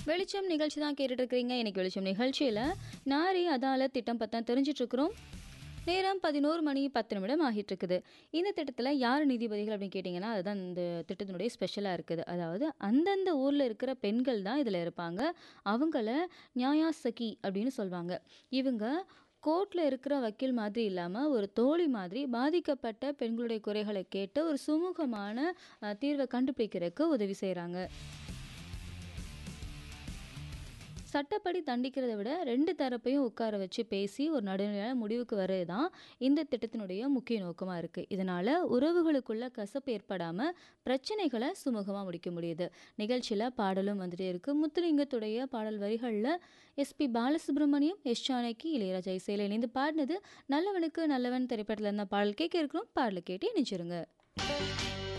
வெளிச்சம் நிகழ்ச்சி தான் கேட்டுட்டு இருக்கிறீங்க இன்னைக்கு வெளிச்சம் நிகழ்ச்சியில் நாரி அதாலத் திட்டம் பற்றி தெரிஞ்சிட்டு இருக்கிறோம் நேரம் பதினோரு மணி பத்து நிமிடம் ஆகிட்டு இருக்குது இந்த திட்டத்தில் யார் நீதிபதிகள் அப்படின்னு கேட்டிங்கன்னா அதுதான் இந்த திட்டத்தினுடைய ஸ்பெஷலாக இருக்குது அதாவது அந்தந்த ஊரில் இருக்கிற பெண்கள் தான் இதில் இருப்பாங்க அவங்கள நியாயா சகி அப்படின்னு சொல்லுவாங்க இவங்க கோர்ட்டில் இருக்கிற வக்கீல் மாதிரி இல்லாமல் ஒரு தோழி மாதிரி பாதிக்கப்பட்ட பெண்களுடைய குறைகளை கேட்டு ஒரு சுமூகமான அஹ், தீர்வை கண்டுபிடிக்கிறதுக்கு உதவி செய்கிறாங்க சட்டப்படி தண்டிக்கிறத விட ரெண்டு தரப்பையும் உட்கார வச்சு பேசி ஒரு நடுநிலையான முடிவுக்கு வர்றது தான் இந்த திட்டத்தினுடைய முக்கிய நோக்கமாக இருக்குது இதனால் உறவுகளுக்குள்ள கசப்பு ஏற்படாமல் பிரச்சனைகளை சுமூகமாக முடிக்க முடியுது நிகழ்ச்சியில் பாடலும் வந்துட்டே இருக்குது முத்துலிங்கத்துடைய பாடல் வரிகளில் எஸ்பி பாலசுப்ரமணியம் எஸ் ஜானகி இளையராஜா இசையில் இணைந்து பாடினது நல்லவனுக்கு நல்லவன் திரைப்படத்தில் இருந்த பாடல் கேட்க இருக்கிறோம் பாடலை கேட்டு இணைச்சிருங்க